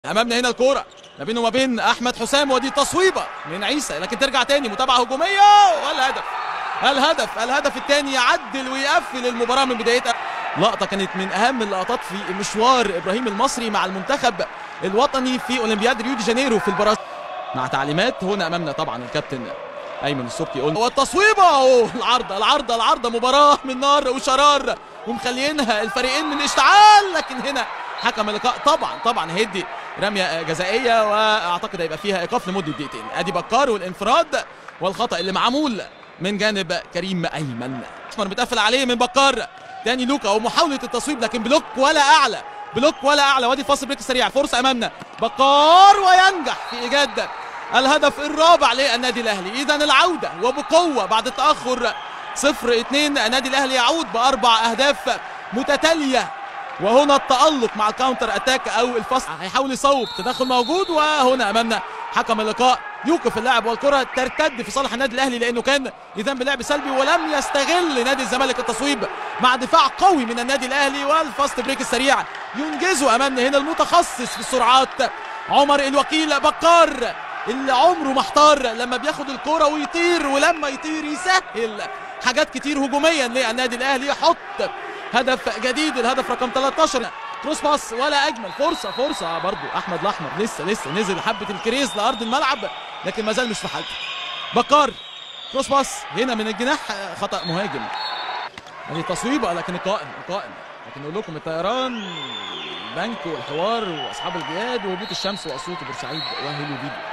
امامنا هنا الكوره ما بينه وما بين احمد حسام ودي تصويبه من عيسى لكن ترجع تاني متابعه هجوميه والهدف الهدف الهدف الثاني يعدل ويقفل المباراه من بدايتها لقطه كانت من اهم اللقطات في مشوار ابراهيم المصري مع المنتخب الوطني في اولمبياد ريو دي جانيرو في البرازيل مع تعليمات هنا امامنا طبعا الكابتن ايمن السبكي قلنا والتصويبه أوه العارضه العارضه العارضه مباراه من نار وشرار ومخليينها الفريقين من اشتعال لكن هنا حكم اللقاء طبعا طبعا هيدي رميه جزائيه واعتقد هيبقى فيها ايقاف لمده دقيقتين ادي بكار والانفراد والخطا اللي معمول من جانب كريم ايمن احمر متقفل عليه من بكار تاني لوكا ومحاوله التصويب لكن بلوك ولا اعلى بلوك ولا اعلى وادي فاصل بريك سريع فرصه امامنا بكار وينجح في ايجاد الهدف الرابع للنادي الاهلي اذا العوده وبقوه بعد التاخر صفر اتنين النادي الاهلي يعود باربع اهداف متتاليه وهنا التألق مع الكاونتر اتاك او الفصل هيحاول يصوب تدخل موجود وهنا امامنا حكم اللقاء يوقف اللاعب والكره ترتد في صالح النادي الاهلي لانه كان اذا بلعب سلبي ولم يستغل نادي الزمالك التصويب مع دفاع قوي من النادي الاهلي والفاست بريك السريع ينجزه امامنا هنا المتخصص في السرعات عمر الوكيل بكار اللي عمره ما احتار لما بياخد الكوره ويطير ولما يطير يسهل حاجات كتير هجوميا للنادي الاهلي يحط هدف جديد الهدف رقم 13 كروس باس ولا اجمل فرصه فرصه برضو احمد الاحمر لسه لسه نزل حبه الكريز لارض الملعب لكن ما زال مش في حالته بكار كروس باس هنا من الجناح خطا مهاجم هذه تصويبه لكن القائم القائم لكن اقول لكم الطيران البنك والحوار واصحاب الجهاد وهبوط الشمس واسيوط وبورسعيد وهلو فيديو